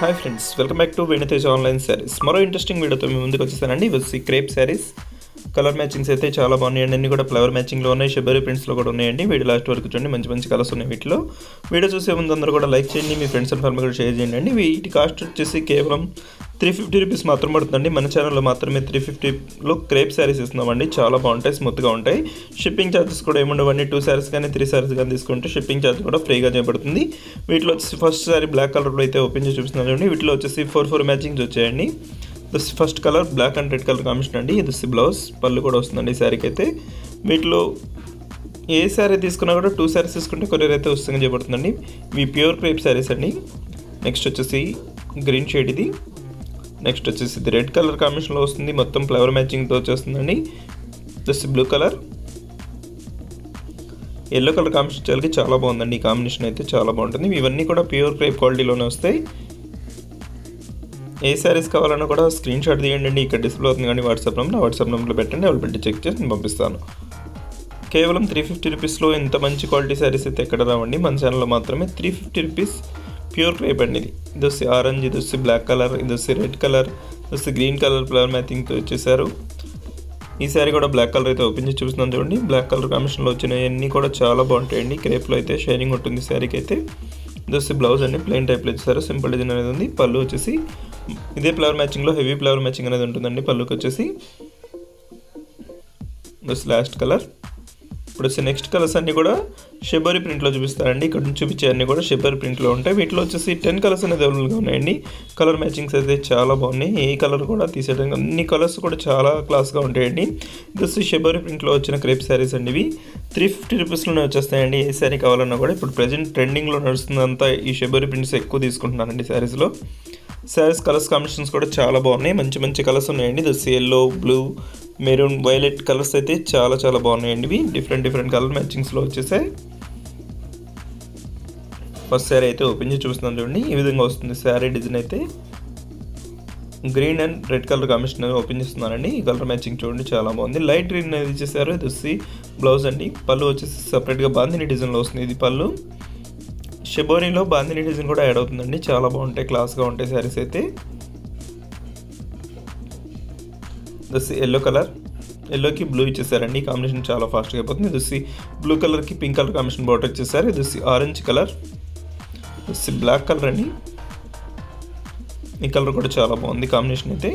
hi friends welcome back to Venitej online sarees మరో interesting వీడియోతో మీ ముందుకు వచ్చేసానండి వచ్చి క్రేప్ శారీస్ కలర్ మ్యాచింగ్స్ అయితే చాలా బాగున్నాయండి అన్ని కూడా ఫ్లవర్ మ్యాచింగ్లో ఉన్నాయి షెబరీ ప్రింట్స్లో కూడా ఉన్నాయండి వీడియో లాస్ట్ వరకు చూడండి మంచి మంచి కలర్స్ ఉన్నాయి వీటిలో వీడియో చూసే ముందు అందరూ కూడా లైక్ చేయండి మీ ఫ్రెండ్స్ అండ్ ఫ్యామిలీ కూడా షేర్ చేయండి అండి వీటి కాస్ట్ వచ్చేసి కేవలం త్రీ ఫిఫ్టీ రూపీస్ మాత్రం పడుతుందండి మన ఛానల్లో మాత్రమే త్రీ ఫిఫ్టీలో క్రేప్ శారీస్ ఇస్తున్నామండి చాలా బాగుంటాయి స్మూత్గా ఉంటాయి షిప్పింగ్ ఛార్జెస్ కూడా ఏముండవండి టూ శారీస్ కానీ త్రీ శారీస్ కానీ తీసుకుంటే షిప్పింగ్ ఛార్జ్ కూడా ఫ్రీగా చేయబడుతుంది వీటిలో వచ్చేసి ఫస్ట్ సారీ బ్లాక్ కలర్లో అయితే ఓపెన్ చేసి చూపిస్తున్నాను చూడండి వీటిలో వచ్చేసి ఫోర్ ఫోర్ మ్యాచింగ్స్ వచ్చాయండి this first colour black and red colour combination అండి ఇది బ్లౌజ్ పళ్ళు కూడా వస్తుందండి ఈ శారీకి అయితే వీటిలో ఏ శారీ తీసుకున్నా కూడా టూ శారీస్ తీసుకుంటే కొరియర్ అయితే వస్తుందని చేయబడుతుందండి ఇవి ప్యూర్ క్రేప్ శారీస్ అండి నెక్స్ట్ వచ్చేసి గ్రీన్ షేడ్ ఇది నెక్స్ట్ వచ్చేసి ఇది రెడ్ కలర్ కాంబినేషన్లో వస్తుంది మొత్తం ఫ్లవర్ మ్యాచింగ్తో వచ్చేస్తుందండి just blue colour yellow colour combination వచ్చేసరికి చాలా బాగుందండి ఈ కాంబినేషన్ అయితే చాలా బాగుంటుంది ఇవన్నీ కూడా ప్యూర్ క్రేప్ క్వాలిటీలోనే వస్తాయి ఏ శారీస్ కావాలన్నా కూడా స్క్రీన్ షాట్ తీయండి ఇక్కడ డిస్ప్లే అవుతుంది కానీ వాట్సాప్ నెంబర్ వాట్సాప్ నెంబర్లో పెట్టండి అవైలబిలిటీ చెక్ చేసి నేను పంపిస్తాను కేవలం త్రీ ఫిఫ్టీ రూపీస్లో ఇంత మంచి క్వాలిటీ శారీస్ అయితే ఎక్కడ రావండి మన ఛానల్లో మాత్రమే three fifty rupees pure crepe అండి ఇది ఇది వచ్చి ఆరెంజ్ ఇది వచ్చి బ్లాక్ కలర్ ఇది వచ్చి రెడ్ కలర్ ఇది వచ్చి గ్రీన్ కలర్ ఫ్లవర్ మ్యాచింగ్తో వచ్చేసారు ఈ శారీ కూడా బ్లాక్ కలర్ అయితే ఓపెన్ చేసి చూస్తున్నాను చూడండి బ్లాక్ కలర్ కాంబినేషన్లో వచ్చినవన్నీ కూడా చాలా బాగుంటాయండి క్రేప్లో అయితే షైనింగ్ ఉంటుంది శారీకి అయితే ఇది వచ్చి బ్లౌజ్ అండి ప్లెయిన్ టైప్లో ఇచ్చారు సింపుల్ డిజైన్ అనేది ఉంది పళ్ళు వచ్చేసి ఇదే ఫ్లవర్ మ్యాచింగ్లో హెవీ ఫ్లవర్ మ్యాచింగ్ అనేది ఉంటుందండి పళ్ళుకి వచ్చేసి దస్ లాస్ట్ కలర్ ఇప్పుడు వచ్చి నెక్స్ట్ కలర్స్ అన్నీ కూడా షెబరీ ప్రింట్లో చూపిస్తారండి ఇక్కడ నుంచి చూపించే అన్నీ కూడా షెబరీ ప్రింట్లో ఉంటాయి వీటిలో వచ్చేసి టెన్ కలర్స్ అనేది అవైలబుల్గా ఉన్నాయండి కలర్ మ్యాచింగ్స్ అయితే చాలా బాగున్నాయి ఏ కలర్ కూడా తీసేయడానికి అన్ని కలర్స్ కూడా చాలా క్లాస్గా ఉంటాయండి ఇది వచ్చి షెబరీ ప్రింట్లో వచ్చిన క్రేప్ శారీస్ అండి ఇవి త్రీ ఫిఫ్టీ రూపీస్లోనే వచ్చేస్తాయండి ఏ శారీ కావాలన్నా కూడా ఇప్పుడు ప్రజెంట్ ట్రెండింగ్లో నడుస్తుందంతా ఈ షెబరీ ప్రింట్స్ ఎక్కువ తీసుకుంటున్నానండి శారీస్లో శారీస్ కలర్స్ కాంబినేషన్స్ కూడా చాలా బాగున్నాయి మంచి మంచి కలర్స్ ఉన్నాయండి this yellow blue maroon violet colours అయితే చాలా చాలా బాగున్నాయండి ఇవి డిఫరెంట్ డిఫరెంట్ కలర్ మ్యాచింగ్స్లో వచ్చేసాయి ఫస్ట్ శారీ అయితే ఓపెన్ చేసి చూస్తున్నాను చూడండి ఈ విధంగా వస్తుంది శారీ డిజైన్ అయితే green and red colour combination open చేస్తున్నానండి ఈ కలర్ మ్యాచింగ్ చూడండి చాలా బాగుంది లైట్ గ్రీన్ అనేది ఇచ్చేసారు ఇది వచ్చి బ్లౌజ్ అండి పళ్ళు వచ్చేసి సపరేట్గా బాందిని డిజైన్లో వస్తుంది ఇది పళ్ళు షెబోరీలో బాందిని డిజైన్ కూడా యాడ్ అవుతుందండి చాలా బాగుంటాయి క్లాస్గా ఉంటాయి శారీస్ అయితే దస్ ఎల్లో కలర్ ఎల్లోకి బ్లూ ఇచ్చేసారండి ఈ కాంబినేషన్ చాలా ఫాస్ట్గా అయిపోతుంది ఇది బ్లూ కలర్కి పింక్ కలర్ కాంబినేషన్ బార్డర్ ఇచ్చేసారు ఇది ఆరెంజ్ కలర్ ఇది బ్లాక్ కలర్ అండి ఈ కలర్ కూడా చాలా బాగుంది కాంబినేషన్ అయితే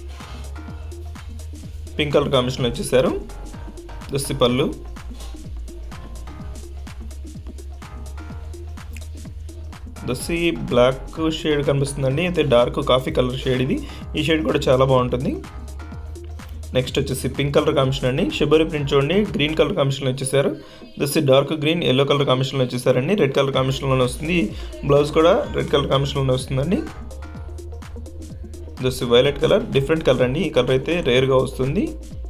పింక్ కలర్ కాంబినేషన్లో వచ్చేసారు దస్తి పళ్ళు దస్సి బ్లాక్ షేడ్ కనిపిస్తుందండి అయితే డార్క్ కాఫీ కలర్ షేడ్ ఇది ఈ షేడ్ కూడా చాలా బాగుంటుంది నెక్స్ట్ వచ్చేసి పింక్ కలర్ కాంబినేషన్ అండి షిబరి ప్రింట్ చూడండి గ్రీన్ కలర్ కాంబినేషన్లో వచ్చేసారు this dark green yellow colour కాంబినేషన్లో వచ్చేసారండి రెడ్ కలర్ కాంబినేషన్లోనే వస్తుంది బ్లౌజ్ కూడా రెడ్ కలర్ కాంబినేషన్లోనే వస్తుందండి this violet colour different colour అండి ఈ కలర్ అయితే రేర్గా వస్తుంది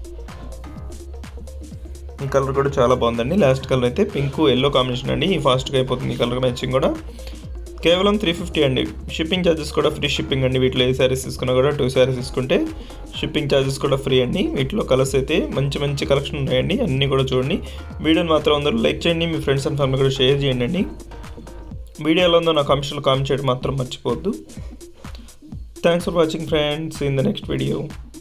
ఈ కలర్ కూడా చాలా బాగుందండి లాస్ట్ కలర్ అయితే పింక్ ఎల్లో కాంబినేషన్ అండి ఫాస్ట్గా అయిపోతుంది ఈ కలర్ మ్యాచింగ్ కూడా కేవలం త్రీ ఫిఫ్టీ అండి షిప్పింగ్ ఛార్జెస్ కూడా ఫ్రీ షిప్పింగ్ అండి వీటిలో ఏ శారీస్ తీసుకున్నా కూడా టూ శారీస్ తీసుకుంటే షిప్పింగ్ ఛార్జెస్ కూడా ఫ్రీ అండి వీటిలో కలర్స్ అయితే మంచి మంచి కలెక్షన్ ఉన్నాయండి అన్నీ కూడా చూడండి వీడియోని మాత్రం అందరూ లైక్ చేయండి మీ ఫ్రెండ్స్ అండ్ ఫ్యామిలీ కూడా షేర్ చేయండి అండి వీడియో ఎలా ఉందో నా కామెంట్స్లో కామెంట్ చేయడం మాత్రం మర్చిపోవద్దు thanks for watching friends in the next video